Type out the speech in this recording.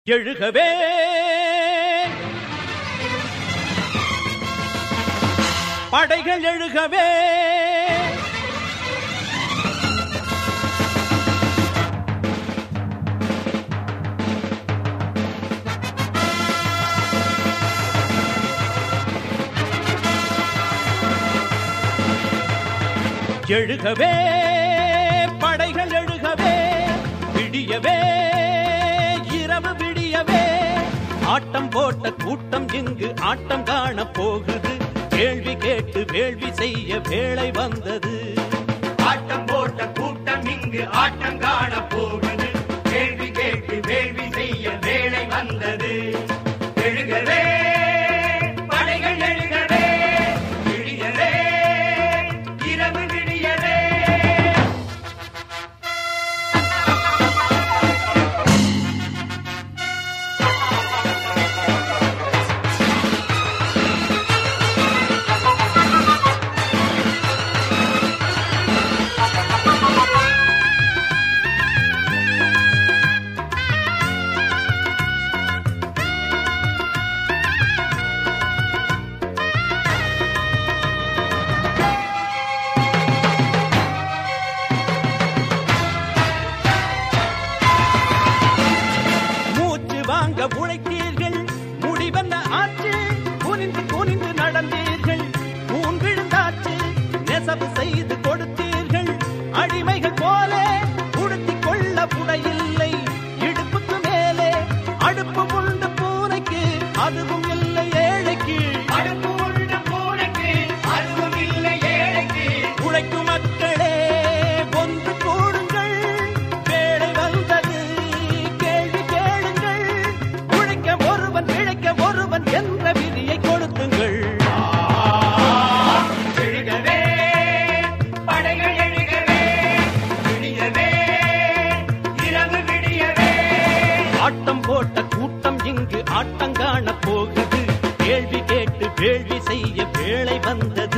எழுகவே படைகள் எழுகவே எழுகவே படைகள் எழுகவே விடியவே இரவு விடியவே ஆட்டம் போட்ட கூட்டம் இங்கு ஆட்டம் காண போகுது கேள்வி கேட்டு வேள்வி செய்ய வேளை வந்தது ஆட்டம் போட்ட கூட்டம் இங்கு ஆட்டம் காண போகுது கேள்வி கேட்டு வேள்வி செய்ய வேலை வந்தது எழுகவே படைகள் எழுகவே விடியவே இரவு விடியவே மூச்சு வாங்க உழைத்தீர்கள் முடிவென்ன ஆச்சு குனிந்து குனிந்து நடந்தீர்கள் ஊன் விழுந்தாச்சு நெசவு செய்து கொடுத்தீர்கள் அடிமைகள் போல உடுத்திக் கொள்ள புடையில்லை இடுப்புக்கு மேலே அடுப்பு உண்டு பூனைக்கு அதுவும் இல்லை ஏழைக்கு அடுப்பு உள்ள பூனைக்கு அதுவும் இல்லை ஏழைக்கு உழைக்கும் மக்களே ஒன்று கூடுங்கள் வேலை வந்தது கேள்வி கேளுங்கள் உழைக்க ஒருவன் பிழைக்க ஒருவன் என்ற விதியை கொடுத்துங்கள் எழுகவே படைகள் எழுகவே விடியவே இரவு விடியவே ஆட்டம் போட்ட கூட்டம் இங்கு ஆட்டம் காண போகுது கேள்வி கேட்டு வேள்வி செய்ய வேளை வந்தது